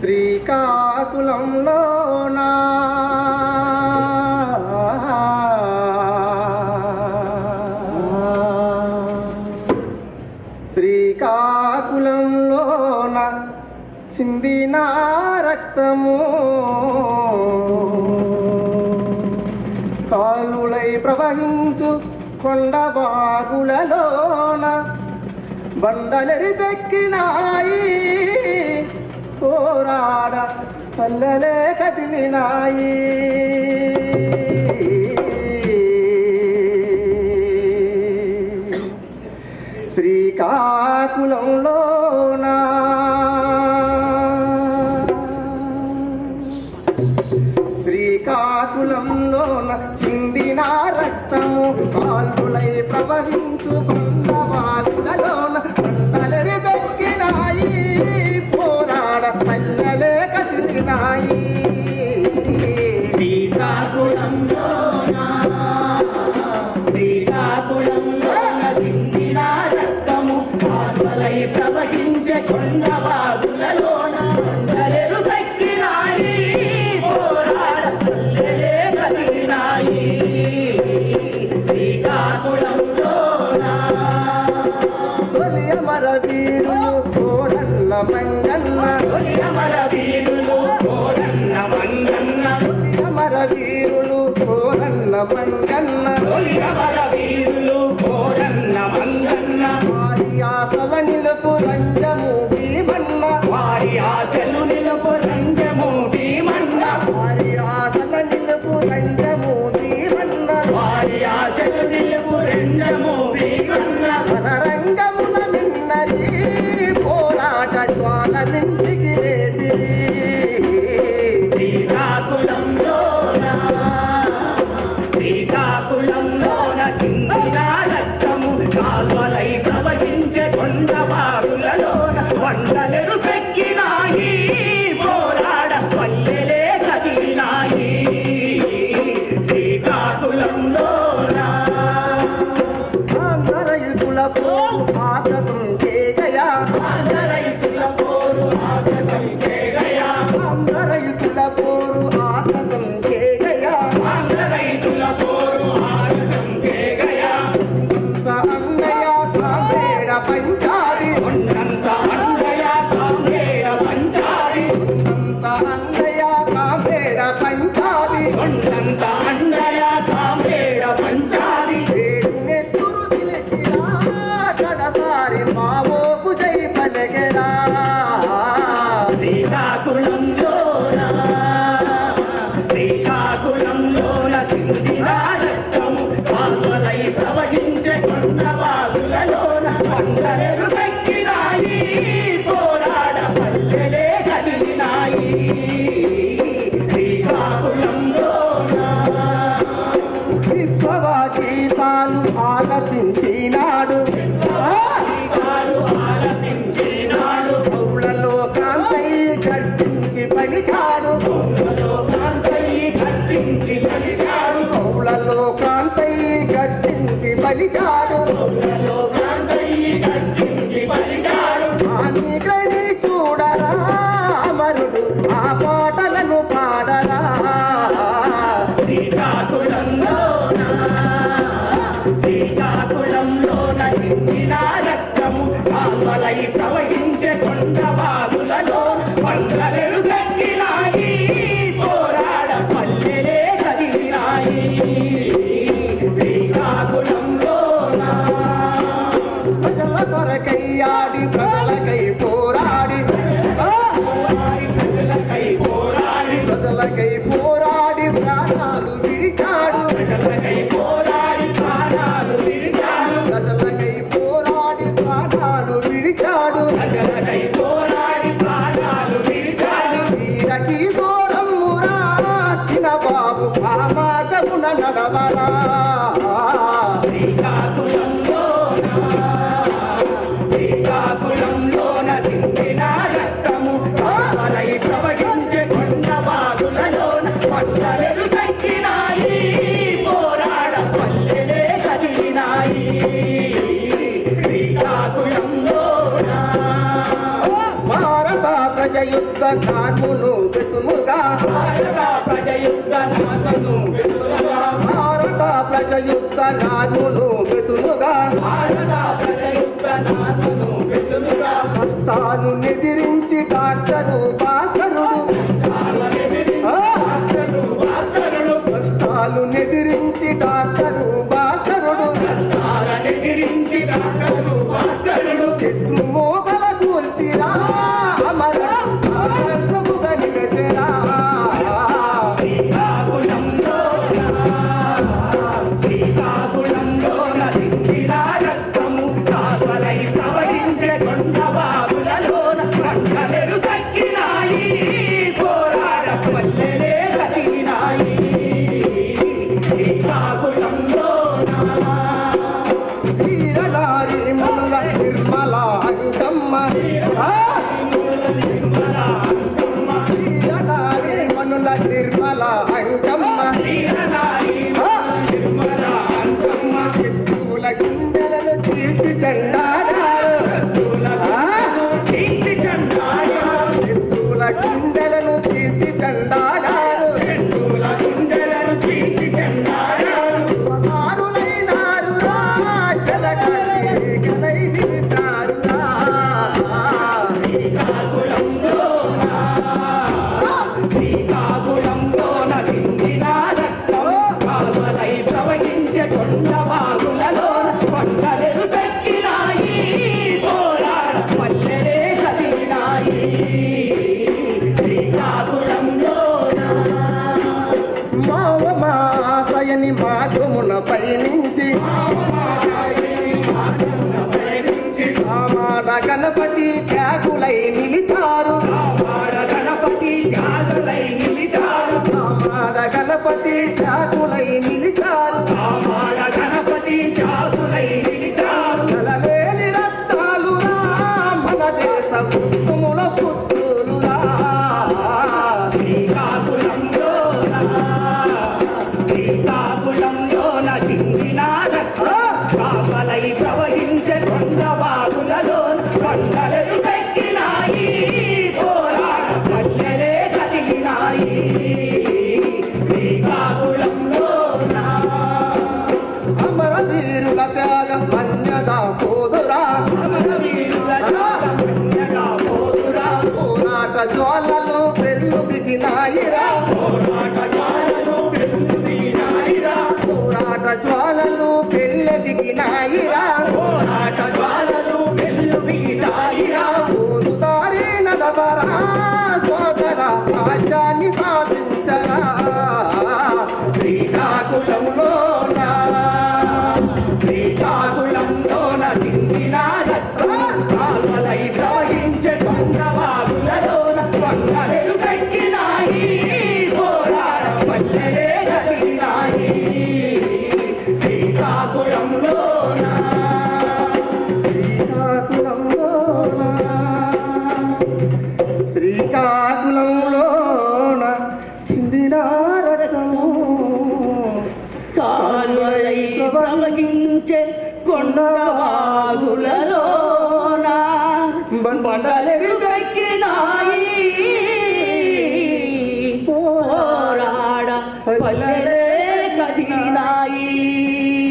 శ్రీకాకుళంలోనా శ్రీకాకుళంలోన చిందిన రక్తము కాలులై ప్రవహించు కొండబాగులలోన బండలెరిపెక్కినాయి పోరాడ పల్లెలే కదిలినాయి శ్రీకాకుళంలోనా శ్రీకాకుళంలోన చిందిన రక్తము కాల్పులై ప్రవహించు కొండవాళ్ళలోన కొండలరి దక్కినాయి పోరాడ పల్లెలే కసిరినాయి శ్రీకాకుళంలోన శ్రీకాకుళంలోన దిండిన రక్తము కాల్వలై ప్రవహించే కొండవాగులలోన కొండలెరు దక్కినాయి పోరాడ పల్లెలే కదిలినాయి శ్రీకాకుళంలోన తొలి అమర వీరులు కోడల్ల మంగన్న తొలి అమర వీరులు కోరన్న మంగన్న తొలి అమర వీరులు కోడల్ల మంగన్న తొలి అమర వీరులు కోరన్న మంగన్న వారి ఆశల నిలుపు రంజము భీమన్న వారి ఆశలు నిలుపు రంజము భీమన్న వారి ఆశల నిలుపు రంజము భీమన్న వారి ఆశలు నిలుపు రంజము భీమన్న రణరంగమున నిన్నది పోరాట జ్వాల మించికి రేపిరి. శ్రీకాకుళంలోన శ్రీకాకుళంలోన చిందిన రక్తము కాల్వలై ప్రవహించే కొండవారులలోన వందలెరు పెక్కినాయి పోరాడ పల్లెలే కదిలినాయి శ్రీకాకుళంలోన ఆంధ్రయుగుల పోరు ఆటకం చేయగయా రైతుల పోరు ఆగతం చేయగయా ఆంధ్రయుగుల పోరు ఆటకం చేయగయా రైతుల పోరు ఆగతం చేయగయా అన్నయ్య కాంబేడ పంచాది ఉన్నంత అండయ కాంగేయ పంచాది అంత అన్నయ్య కాంబేడ పంచాది ఉన్నంత అండయ కాంగేయ పంచాది వేడినే తురు నిలిపిరా కడసారి మావోకు జై పలగరా శ్రీకాకుళంలోన శ్రీకాకుళంలోన చిందిన రక్తము కాల్వలై ప్రవహించే కొండవాసులలోన కొండలెరు పెక్కినాయి పోరాడ పల్లెలే కదిలినాయి శ్రీకాకుళంలోన విశ్వవాగీతాలు ఆలపించినాడు శ్రీకాలు ఆలపించినాడు పౌలలో కాంతై గర్జించి పలికాడు పౌలలో కాంతయ్య కట్టించి పలికాడు పౌలలో కాంతై గర్జించి పలికాడు పౌలలో కాంతయ్య కట్టించి పలికాడు ఆనిగని చూడరా అమరుడు ఆ పాటలను పాడరా శ్రీకాకుళంలోన శ్రీకాకుళంలోన చిందిన రక్తము కాల్వలై ప్రవహించే కొండవాసులలో పండ్లెరు గట్టినాయి పోరాడ పల్లెలే కదిలినాయి శ్రీకాకుళంలోన ప్రజల కొరకయ్యాడి ప్రజలకై పోరాడి ఆ! ప్రజలకై పోరాడి ప్రజలకై పోరాడి ప్రాణాలు విడిచాడు ప్రజలకై పోరాడి ప్రాణాలు విడిచాడు ప్రజలకై పోరాడి ప్రాణాలు విడిచాడు ప్రజలకై పోరాడి ప్రాణాలు విడిచాడు వీరకి దూరమురా చిన్న బాబు ఆ మార్గమున నడవరా శ్రీకాకుళంలోన శ్రీకాకుళంలోన సింగిన రక్తము కావలై ప్రవహించే కొండవాగులలోన పల్లెలు తగ్గినాయి పోరాడ పల్లెలే కదిలినాయి శ్రీకాకుళంలోన భారత ప్రజ ప్రజయుద్ధ నాన్మును వెతుముగా భారత ప్రజయుద్ధ నామను వెతులుగా భారత ప్రజయుద్ధ నాన్మును వెతుముగా భారత ప్రజయుద్ధ నామను వెతులుగా తాను ఎదిరించి డాక్టరు బాసరుడు ఆ! భాస్కరుడు తాను ఎదిరించి డాక్టరు బాసరుడు ఎదిరించి డాక్టరు భాస్కరుడు చెట్టు మోగల కూల్చిరా అమర అమరముగా నిలచెరా. శ్రీకాకుళంలో శ్రీకాకుళంలో నదించిన రక్తము కావలై ప్రవహించే కొండ బాబులలోన పంటలు తగ్గినాయి పోరాడ పల్లెలే కదిలినాయి శ్రీకాకుళంలో వీరనారి మునుల నిర్మల అంకమ్మ ఆ! వీరనారి మనుల నిర్మల అంకమ్మ ఆ! చెట్టుల గింజలను తీసి చెండాడారు ఆ! చెట్టుల గింజలను తీసి చెండాడారు స్వకారులైనారు రా, జలగలై నిలిచారు రా. శ్రీకాకుళంలో నదించిన రక్తం కావలై ప్రవహించే కొండ వాగులలో కొండలు తగ్గినాయి పోరాడ పల్లెలే కదిలినాయి శ్రీకాకుళంలో మావమాసయని మాధమున పయనించి ఆమాడ గణపతి త్యాగులై నిలిచారు ఆడ గణపతి జాతులై నిలిచారు ఆమాడ గణపతి త్యాగులై నిలిచారు ఆడ గణపతి జాతులై నిలిచారు కలవేలి రత్నాలు రా, మన దేశ పుట్టుముల పుత్రులు రా. శ్రీకాకుళంలో శ్రీకాకుళంలో నదించిన కావలై ప్రవహించే కొండ వాగులలో కొండలు తగ్గినాయి పోరాడ పల్లెలే కదిలినాయి శ్రీకాకుళంలో అమరవీరుల త్యాగం అన్యదా సోదరా పోతురా పోరాట జ్వాలలు పెళ్ళు దిగినాయిరా పోరాట జ్వాలలు పెరుగుదినాయిరా పోరాట జ్వాలలు పెళ్ళె దిగినాయిరా పోరాట జ్వాలలు వెల్లువిగినాయిరా పోరుదారి నడవరా సోదర రాజ్యాన్ని సాధించరా శ్రీకాకుళంలో శ్రీకాకుళంలో నదించిన కాల్వలై ప్రవహించే కొండవాగులలోన కొండలు తగ్గినాయి పోరాడ పల్లెలే కదిలినాయి శ్రీకాకుళంలోన శ్రీకాకుళంలోన సిందినారకము కాలువలై ప్రవహించే కొండవాగులలోన బండలు దక్కినాయి పోరాడ పల్లెలే కదిలినాయి